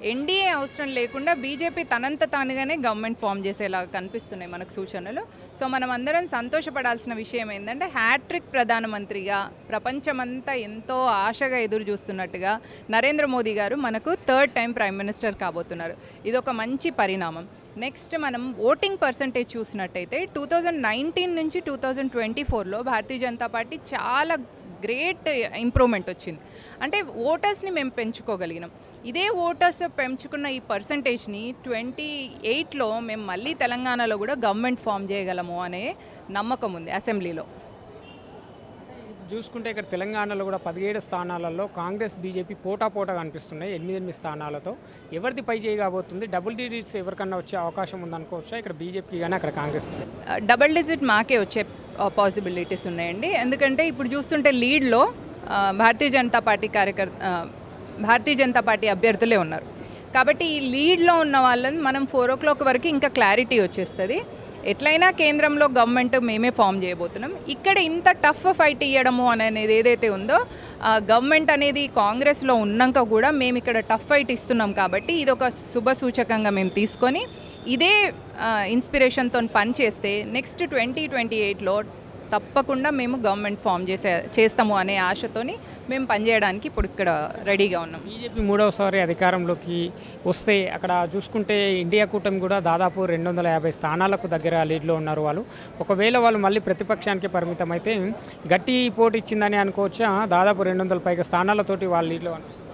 NDA అవసరం లేకుండా BJP తనంత తానుగానే గవర్నమెంట్ ఫామ్ చేసేలాగా కనిపిస్తున్నాయి మనకు సూచనలు సో మనం అందరం సంతోషపడాల్సిన విషయం ఏంటంటే హ్యాట్రిక్ ప్రధానమంత్రిగా ప్రపంచమంతా ఎంతో ఆశగా ఎదురు చూస్తున్నట్టుగా నరేంద్ర మోదీ గారు మనకు థర్డ్ టైం ప్రైమ్ మినిస్టర్ కాబోతున్నారు ఇది ఒక మంచి పరిణామం నెక్స్ట్ మనం ఓటింగ్ పర్సంటేజ్ చూసినట్టయితే టూ థౌజండ్ నైన్టీన్ నుంచి టూ థౌజండ్ ట్వంటీ ఫోర్లో భారతీయ జనతా పార్టీ చాలా గ్రేట్ ఇంప్రూవ్మెంట్ వచ్చింది అంటే ఓటర్స్ని మేము పెంచుకోగలిగినాం ఇదే ఓటర్స్ పెంచుకున్న ఈ పర్సంటేజ్ని ట్వంటీ ఎయిట్లో మేము మళ్ళీ తెలంగాణలో కూడా గవర్నమెంట్ ఫామ్ చేయగలము అనే నమ్మకం ఉంది అసెంబ్లీలో చూసుకుంటే ఇక్కడ తెలంగాణలో కూడా పదిహేడు స్థానాలలో కాంగ్రెస్ బీజేపీ పోటా పోటా కనిపిస్తున్నాయి ఎనిమిది ఎనిమిది స్థానాలతో ఎవరిది పై చేయబోతుంది డబుల్ డిజిట్స్ ఎవరికన్నా వచ్చే అవకాశం ఉందనుకోవచ్చా ఇక్కడ బీజేపీకి కానీ అక్కడ కాంగ్రెస్కి డబల్ డిజిట్ మాకే వచ్చే పాసిబిలిటీస్ ఉన్నాయండి ఎందుకంటే ఇప్పుడు చూస్తుంటే లీడ్లో ఆ, భారతీయ జనతా పార్టీ కార్యకర్త ఆ, భారతీయ జనతా పార్టీ అభ్యర్థులే ఉన్నారు కాబట్టి ఈ లీడ్లో ఉన్న వాళ్ళని మనం ఫోర్ ఓ క్లాక్ వరకు ఇంకా క్లారిటీ వచ్చేస్తుంది ఎట్లయినా కేంద్రంలో గవర్నమెంట్ మేమే ఫామ్ చేయబోతున్నాం ఇక్కడ ఇంత టఫ్ ఫైట్ ఇవ్వడము అనేది ఏదైతే ఉందో గవర్నమెంట్ అనేది కాంగ్రెస్లో ఉన్నాక కూడా మేము ఇక్కడ టఫ్ ఫైట్ ఇస్తున్నాం కాబట్టి ఇది ఒక శుభ సూచకంగా మేము తీసుకొని ఇదే ఇన్స్పిరేషన్తో పనిచేస్తే నెక్స్ట్ ట్వంటీ ట్వంటీ ఎయిట్లో తప్పకుండా మేము గవర్నమెంట్ ఫామ్ చేసే చేస్తాము అనే ఆశతోని మేము పనిచేయడానికి ఇప్పుడు ఇక్కడ రెడీగా ఉన్నాం బీజేపీ మూడవసారి అధికారంలోకి వస్తే అక్కడ చూసుకుంటే ఇండియా కూటమి కూడా దాదాపు రెండు వందల యాభై స్థానాలకు దగ్గర లీడ్లో ఉన్నారు వాళ్ళు ఒకవేళ వాళ్ళు మళ్ళీ ప్రతిపక్షానికి పరిమితం అయితే గట్టి పోటీ ఇచ్చిందని అనుకోవచ్చా దాదాపు రెండు వందల పైగా స్థానాలతోటి వాళ్ళ లీడ్లో అనిపిస్తుంది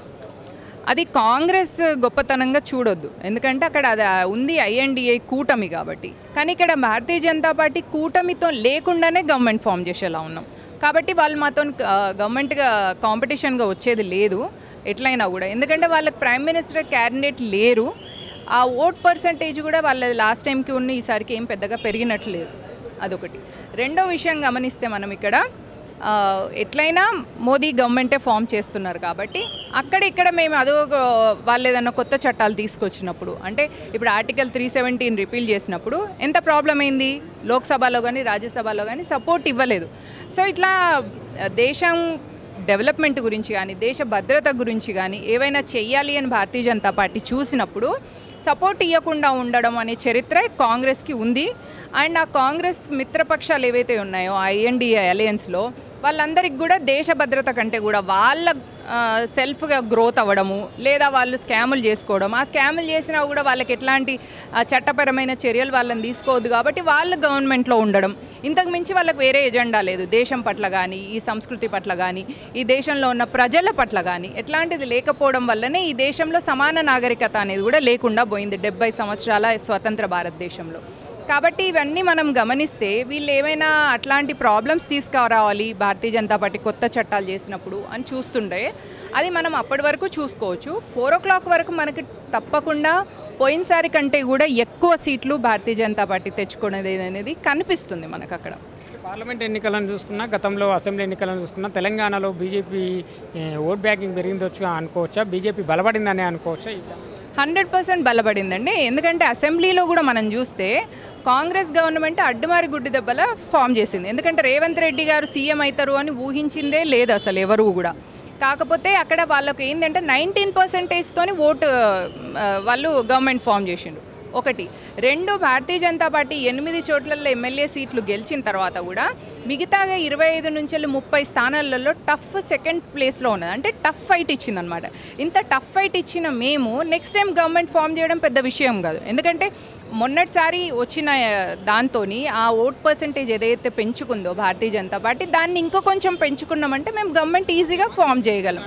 అది కాంగ్రెస్ గొప్పతనంగా చూడొద్దు ఎందుకంటే అక్కడ అది ఉంది ఐఎన్డిఏ కూటమి కాబట్టి కానీ ఇక్కడ భారతీయ జనతా పార్టీ కూటమితో లేకుండానే గవర్నమెంట్ ఫామ్ చేసేలా ఉన్నాం కాబట్టి వాళ్ళు మాతో గవర్నమెంట్గా కాంపిటీషన్గా వచ్చేది లేదు ఎట్లయినా కూడా ఎందుకంటే వాళ్ళకి ప్రైమ్ మినిస్టర్ క్యాండిడేట్ లేరు ఆ ఓట్ పర్సంటేజ్ కూడా వాళ్ళ లాస్ట్ టైంకి ఉన్న ఈసారికి ఏం పెద్దగా పెరిగినట్లు లేదు అదొకటి రెండో విషయం గమనిస్తే మనం ఇక్కడ ఆ, ఎట్లయినా మోదీ గవర్నమెంటే ఫామ్ చేస్తున్నారు కాబట్టి అక్కడ ఇక్కడ మేము అదో ఒక- వాళ్ళు ఏదైనా కొత్త చట్టాలు తీసుకొచ్చినప్పుడు అంటే ఇప్పుడు ఆర్టికల్ త్రీ సెవెంటీన్ రిపీల్ చేసినప్పుడు ఎంత ప్రాబ్లం అయింది లోక్సభలో కానీ రాజ్యసభలో కానీ సపోర్ట్ ఇవ్వలేదు సో ఇట్లా ఆ, దేశం డెవలప్మెంట్ గురించి కానీ దేశ భద్రత గురించి కానీ ఏవైనా చెయ్యాలి అని భారతీయ జనతా పార్టీ చూసినప్పుడు సపోర్ట్ ఇవ్వకుండా ఉండడం అనే చరిత్ర కాంగ్రెస్కి ఉంది అండ్ ఆ కాంగ్రెస్ మిత్రపక్షాలు ఏవైతే ఉన్నాయో ఐఎన్డిఏ అలయన్స్లో వాళ్ళందరికీ కూడా దేశ భద్రత కంటే కూడా వాళ్ళ ఆ, సెల్ఫ్గా గ్రోత్ అవ్వడము లేదా వాళ్ళు స్కాములు చేసుకోవడం ఆ స్కాములు చేసినా కూడా వాళ్ళకి ఎట్లాంటి ఆ, చట్టపరమైన చర్యలు వాళ్ళని తీసుకోవద్దు కాబట్టి వాళ్ళు గవర్నమెంట్లో ఉండడం ఇంతకు మించి వాళ్ళకి వేరే ఎజెండా లేదు దేశం పట్ల కానీ ఈ సంస్కృతి పట్ల కానీ ఈ దేశంలో ఉన్న ప్రజల పట్ల కానీ ఎట్లాంటిది లేకపోవడం వల్లనే ఈ దేశంలో సమాన నాగరికత అనేది కూడా లేకుండా పోయింది డెబ్బై సంవత్సరాల స్వతంత్ర భారతదేశంలో కాబట్టి ఇవన్నీ మనం గమనిస్తే వీళ్ళు ఏమైనా అట్లాంటి ప్రాబ్లమ్స్ తీసుకురావాలి భారతీయ జనతా పార్టీ కొత్త చట్టాలు చేసినప్పుడు అని చూస్తుండే అది మనం అప్పటి వరకు చూసుకోవచ్చు ఫోర్ ఓ క్లాక్ వరకు మనకి తప్పకుండా పోయినసారి కంటే కూడా ఎక్కువ సీట్లు భారతీయ జనతా పార్టీ తెచ్చుకునేది అనేది కనిపిస్తుంది మనకు అక్కడ పార్లమెంట్ ఎన్నికలను చూసుకున్నా గతంలో అసెంబ్లీ ఎన్నికలను చూసుకున్నా తెలంగాణలో బీజేపీ ఏ, ఓట్ బ్యాంకింగ్ పెరిగిందొచ్చు అనుకోవచ్చా బీజేపీ బలపడిందని అనుకోవచ్చా హండ్రెడ్ పర్సెంట్ బలపడిందండి ఎందుకంటే అసెంబ్లీలో కూడా మనం చూస్తే కాంగ్రెస్ గవర్నమెంట్ అడ్డుమారి గుడ్డి దెబ్బల ఫామ్ చేసింది ఎందుకంటే రేవంత్ రెడ్డి గారు సీఎం అవుతారు అని ఊహించిందే లేదు అసలు ఎవరు కూడా కాకపోతే అక్కడ వాళ్ళకి ఏంటంటే నైన్టీన్ పర్సెంటేజ్తోని ఓటు ఆ, వాళ్ళు గవర్నమెంట్ ఫామ్ చేసిండు ఒకటి రెండు భారతీయ జనతా పార్టీ ఎనిమిది చోట్లలో ఎమ్మెల్యే సీట్లు గెలిచిన తర్వాత కూడా మిగతాగా ఇరవై ఐదు నుంచి వెళ్ళి ముప్పై స్థానాలలో టఫ్ సెకండ్ ప్లేస్లో ఉన్నది అంటే టఫ్ ఫైట్ ఇచ్చిందనమాట ఇంత టఫ్ ఫైట్ ఇచ్చిన మేము నెక్స్ట్ టైం గవర్నమెంట్ ఫామ్ చేయడం పెద్ద విషయం కాదు ఎందుకంటే మొన్నటిసారి వచ్చిన దాంతో ఆ ఓట్ పర్సంటేజ్ ఏదైతే పెంచుకుందో భారతీయ జనతా పార్టీ దాన్ని ఇంకో కొంచెం పెంచుకున్నామంటే మేము గవర్నమెంట్ ఈజీగా ఫామ్ చేయగలం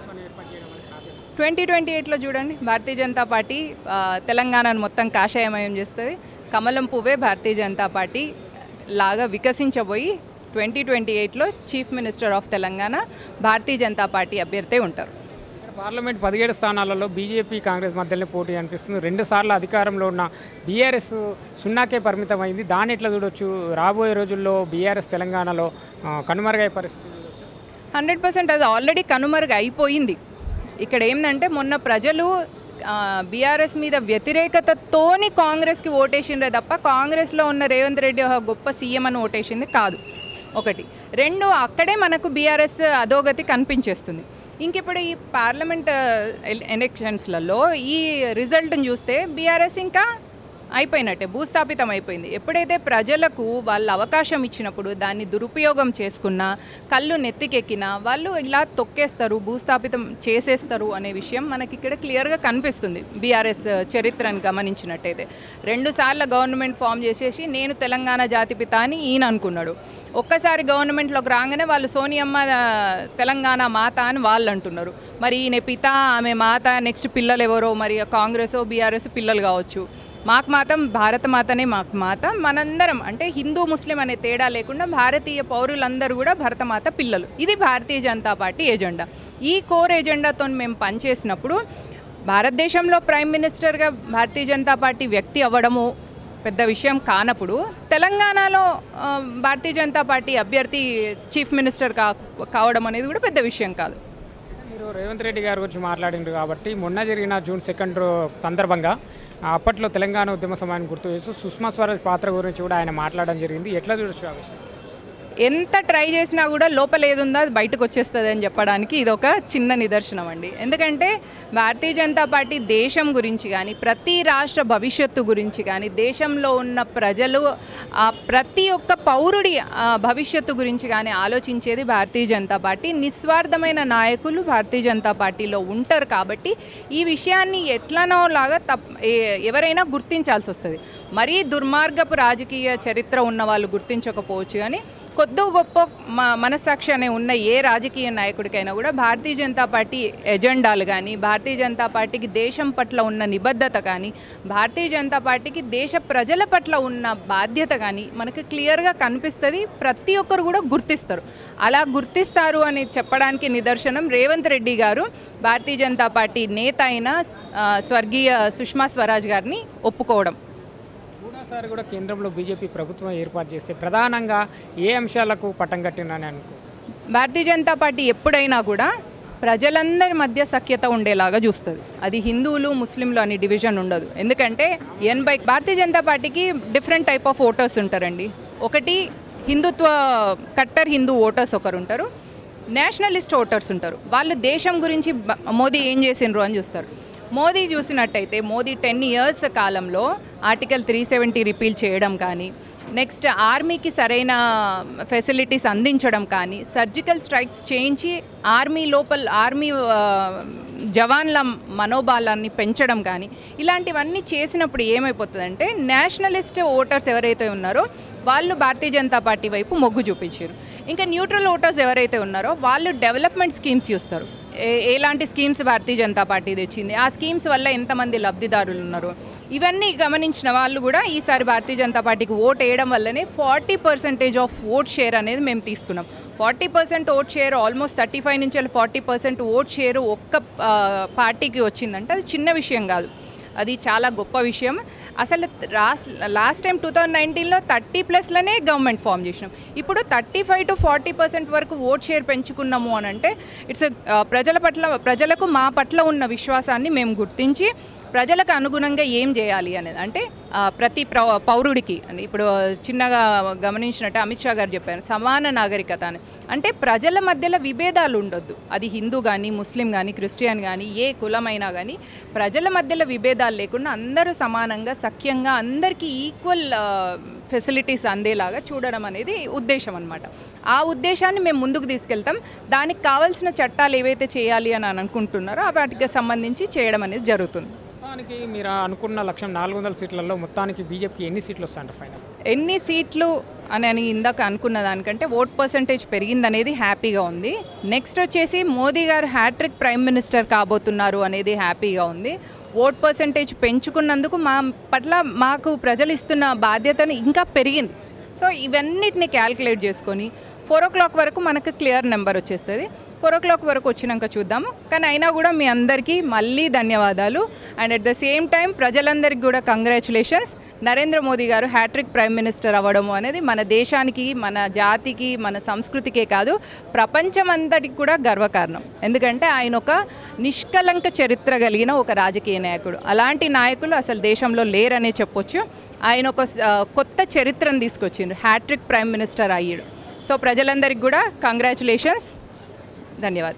ట్వంటీ ట్వంటీ ఎయిట్లో చూడండి భారతీయ జనతా పార్టీ ఆ, తెలంగాణను మొత్తం కాషాయమయం చేస్తుంది కమలం పువ్వే భారతీయ జనతా పార్టీ లాగా వికసించబోయి ట్వంటీ ట్వంటీ ఎయిట్లో chief minister of Telangana Bharatiya Janata Party అభ్యర్థే ఉంటారు పార్లమెంట్ పదిహేడు స్థానాలలో బీజేపీ కాంగ్రెస్ మధ్యలో పోటీ అనిపిస్తుంది రెండు సార్లు అధికారంలో ఉన్న బీఆర్ఎస్ సున్నాకే పరిమితమైంది దాన్ని ఎట్లా చూడొచ్చు రాబోయే రోజుల్లో బీఆర్ఎస్ తెలంగాణలో ఆ, కనుమరుగయ్యే పరిస్థితి చూడొచ్చు హండ్రెడ్ పర్సెంట్ అది ఆల్రెడీ కనుమరుగు అయిపోయింది ఇక్కడ ఏంటంటే మొన్న ప్రజలు బీఆర్ఎస్ మీద వ్యతిరేకతతోని కాంగ్రెస్కి ఓటేసిండ్రే తప్ప కాంగ్రెస్లో ఉన్న రేవంత్ రెడ్డి ఒక గొప్ప సీఎం అని ఓటేసింది కాదు ఒకటి రెండు అక్కడే మనకు బీఆర్ఎస్ అధోగతి కనిపించేస్తుంది ఇంక ఇప్పుడు ఈ పార్లమెంట్ ఎల్- ఎలక్షన్స్లలో ఈ రిజల్ట్ని చూస్తే బీఆర్ఎస్ ఇంకా అయిపోయినట్టే భూస్థాపితం అయిపోయింది ఎప్పుడైతే ప్రజలకు వాళ్ళు అవకాశం ఇచ్చినప్పుడు దాన్ని దురుపయోగం చేసుకున్నా కళ్ళు నెత్తికెక్కినా వాళ్ళు ఇలా తొక్కేస్తారు భూస్థాపితం చేసేస్తారు అనే విషయం మనకి ఇక్కడ క్లియర్గా కనిపిస్తుంది బీఆర్ఎస్ చరిత్రను గమనించినట్టయితే రెండు సార్లు గవర్నమెంట్ ఫామ్ చేసేసి నేను తెలంగాణ జాతిపిత అని ఈయన అనుకున్నాడు ఒక్కసారి గవర్నమెంట్లోకి రాగానే వాళ్ళు సోనియమ్మ ఆ, తెలంగాణ మాత అని వాళ్ళు అంటున్నారు మరి ఈయన పిత ఆమె మాత నెక్స్ట్ పిల్లలు ఎవరో మరి కాంగ్రెస్ బీఆర్ఎస్ పిల్లలు కావచ్చు మాకు మాత్రం భారత మాతనే మాకు మాత మనందరం అంటే హిందూ ముస్లిం అనే తేడా లేకుండా భారతీయ పౌరులందరూ కూడా భరతమాత పిల్లలు ఇది భారతీయ జనతా పార్టీ ఎజెండా ఈ కోర్ ఎజెండాతో మేము పనిచేసినప్పుడు భారతదేశంలో ప్రైమ్ మినిస్టర్గా భారతీయ జనతా పార్టీ వ్యక్తి అవ్వడము పెద్ద విషయం కానప్పుడు తెలంగాణలో ఆ, భారతీయ జనతా పార్టీ అభ్యర్థి చీఫ్ మినిస్టర్ కా కావడం అనేది కూడా పెద్ద విషయం కాదు మీరు రేవంత్ రెడ్డి గారి గురించి మాట్లాడిండ్రు కాబట్టి మొన్న జరిగిన జూన్ సెకండ్ సందర్భంగా ఆ, అప్పట్లో తెలంగాణ ఉద్యమ సమయాన్ని గుర్తు చేస్తూ సుష్మా స్వరాజ్ పాత్ర గురించి కూడా ఆయన మాట్లాడడం జరిగింది ఎట్లా చూడొచ్చు ఆ విషయం ఎంత ట్రై చేసినా కూడా లోపల ఏది ఉందో అది బయటకు వచ్చేస్తుంది అని చెప్పడానికి ఇది ఒక చిన్న నిదర్శనం అండి ఎందుకంటే భారతీయ జనతా పార్టీ దేశం గురించి కానీ ప్రతి రాష్ట్ర భవిష్యత్తు గురించి కానీ దేశంలో ఉన్న ప్రజలు ఆ ప్రతి ఒక్క పౌరుడి ఆ, భవిష్యత్తు గురించి కానీ ఆలోచించేది భారతీయ జనతా పార్టీ నిస్వార్థమైన నాయకులు భారతీయ జనతా పార్టీలో ఉంటారు కాబట్టి ఈ విషయాన్ని ఎట్లనో లాగా తప్ ఏ- ఎవరైనా గుర్తించాల్సి వస్తుంది మరీ దుర్మార్గపు రాజకీయ చరిత్ర ఉన్న వాళ్ళు గుర్తించకపోవచ్చు కానీ కొద్ది గొప్ప మ మనస్సాక్షి అనే ఉన్న ఏ రాజకీయ నాయకుడికైనా కూడా భారతీయ జనతా పార్టీ ఎజెండాలు కానీ భారతీయ జనతా పార్టీకి దేశం పట్ల ఉన్న నిబద్ధత కానీ భారతీయ జనతా పార్టీకి దేశ ప్రజల పట్ల ఉన్న బాధ్యత కానీ మనకు క్లియర్గా కనిపిస్తుంది ప్రతి ఒక్కరు కూడా గుర్తిస్తారు అలా గుర్తిస్తారు అని చెప్పడానికి నిదర్శనం రేవంత్ రెడ్డి గారు భారతీయ జనతా పార్టీ నేత అయిన ఆ, స్వర్గీయ సుష్మా స్వరాజ్ గారిని ఒప్పుకోవడం మూడోసారి కూడా కేంద్రంలో బీజేపీ ప్రభుత్వం ఏర్పాటు చేస్తే ప్రధానంగా ఏ అంశాలకు పట్టం కట్టిందని అనుకో భారతీయ జనతా పార్టీ ఎప్పుడైనా కూడా ప్రజలందరి మధ్య సఖ్యత ఉండేలాగా చూస్తుంది అది హిందువులు ముస్లింలు అని డివిజన్ ఉండదు ఎందుకంటే ఎనభై భారతీయ జనతా పార్టీకి డిఫరెంట్ టైప్ ఆఫ్ ఓటర్స్ ఉంటారండి ఒకటి హిందుత్వ కట్టర్ హిందూ ఓటర్స్ ఒకరు ఉంటారు నేషనలిస్ట్ ఓటర్స్ ఉంటారు వాళ్ళు దేశం గురించి బ- మోదీ ఏం చేసిండ్రు అని చూస్తారు మోదీ చూసినట్టయితే మోదీ టెన్ ఇయర్స్ కాలంలో ఆర్టికల్ త్రీ సెవెంటీ రిపీల్ చేయడం కానీ నెక్స్ట్ ఆర్మీకి సరైన ఫెసిలిటీస్ అందించడం కానీ సర్జికల్ స్ట్రైక్స్ చేయించి ఆర్మీ లోపల ఆర్మీ ఆ, జవాన్ల మనోబలాన్ని పెంచడం కానీ ఇలాంటివన్నీ చేసినప్పుడు ఏమైపోతుందంటే నేషనలిస్ట్ ఓటర్స్ ఎవరైతే ఉన్నారో వాళ్ళు భారతీయ జనతా పార్టీ వైపు మొగ్గు చూపించారు ఇంకా న్యూట్రల్ ఓటర్స్ ఎవరైతే ఉన్నారో వాళ్ళు డెవలప్మెంట్ స్కీమ్స్ చూస్తారు ఏ- ఎలాంటి స్కీమ్స్ భారతీయ జనతా పార్టీ తెచ్చింది ఆ స్కీమ్స్ వల్ల ఎంతమంది లబ్ధిదారులు ఉన్నారు ఇవన్నీ గమనించిన వాళ్ళు కూడా ఈసారి భారతీయ జనతా పార్టీకి ఓట్ వేయడం వల్లనే forty percentage of vote share అనేది మేము తీసుకున్నాం forty percent vote share almost thirty five నుంచి ఫార్టీ పర్సెంట్ ఓట్ షేర్ ఒక్క ఆ, పార్టీకి వచ్చిందంటే అది చిన్న విషయం కాదు అది చాలా గొప్ప విషయం అసలు రాస్ లాస్ట్ టైం టూ థౌజండ్ నైన్టీన్లో థర్టీ ప్లస్లోనే గవర్నమెంట్ ఫామ్ చేసినాం ఇప్పుడు thirty five to forty percent వరకు ఓట్ షేర్ పెంచుకున్నాము అని అంటే ఇట్స్ ప్రజల పట్ల ప్రజలకు మా పట్ల ఉన్న విశ్వాసాన్ని మేము గుర్తించి ప్రజలకు అనుగుణంగా ఏం చేయాలి అనేది అంటే ఆ, ప్రతి ప్ర పౌరుడికి అని ఇప్పుడు చిన్నగా గమనించినట్టు అమిత్ షా గారు చెప్పారు సమాన నాగరికత అని అంటే ప్రజల మధ్యలో విభేదాలు ఉండొద్దు అది హిందూ కానీ ముస్లిం కానీ క్రిస్టియన్ కానీ ఏ కులమైనా కానీ ప్రజల మధ్యలో విభేదాలు లేకుండా అందరూ సమానంగా సఖ్యంగా అందరికీ ఈక్వల్ ఫెసిలిటీస్ అందేలాగా చూడడం అనేది ఉద్దేశం అనమాట ఆ ఉద్దేశాన్ని మేము ముందుకు తీసుకెళ్తాం దానికి కావాల్సిన చట్టాలు ఏవైతే చేయాలి అని అనుకుంటున్నారో ఆ వాటికి సంబంధించి చేయడం అనేది జరుగుతుంది మొత్తానికి మీరు అనుకున్న లక్ష్యం నాలుగు వందల సీట్లలో మొత్తానికి బీజేపీకి ఎన్ని సీట్లు వస్తాయంట ఫైనల్ ఎన్ని సీట్లు అని అని ఇందాక అనుకున్న దానికంటే ఓట్ పర్సంటేజ్ పెరిగిందనేది హ్యాపీగా ఉంది నెక్స్ట్ వచ్చేసి మోదీ గారు హ్యాట్రిక్ ప్రైమ్ మినిస్టర్ కాబోతున్నారు అనేది హ్యాపీగా ఉంది ఓట్ పర్సంటేజ్ పెంచుకున్నందుకు మా పట్ల మాకు ప్రజలు ఇస్తున్న బాధ్యతను ఇంకా పెరిగింది సో ఇవన్నిటిని క్యాల్కులేట్ చేసుకొని ఫోర్ ఓ క్లాక్ వరకు మనకు క్లియర్ నెంబర్ వచ్చేస్తుంది ఫోర్ ఓ క్లాక్ వరకు వచ్చినాక చూద్దాము కానీ అయినా కూడా మీ అందరికీ మళ్ళీ ధన్యవాదాలు and at the same time ప్రజలందరికీ కూడా కంగ్రాచులేషన్స్ నరేంద్ర మోదీ గారు హ్యాట్రిక్ ప్రైమ్ మినిస్టర్ అవ్వడము అనేది మన దేశానికి మన జాతికి మన సంస్కృతికే కాదు ప్రపంచమంతటికి కూడా గర్వకారణం ఎందుకంటే ఆయన ఒక నిష్కలంక చరిత్ర కలిగిన ఒక రాజకీయ నాయకుడు అలాంటి నాయకులు అసలు దేశంలో లేరనే చెప్పొచ్చు ఆయన ఒక ఆ, కొత్త చరిత్రను తీసుకొచ్చిండ్రు హ్యాట్రిక్ ప్రైమ్ మినిస్టర్ అయ్యాడు సో ప్రజలందరికీ కూడా కంగ్రాచులేషన్స్ ధన్యవాదాలు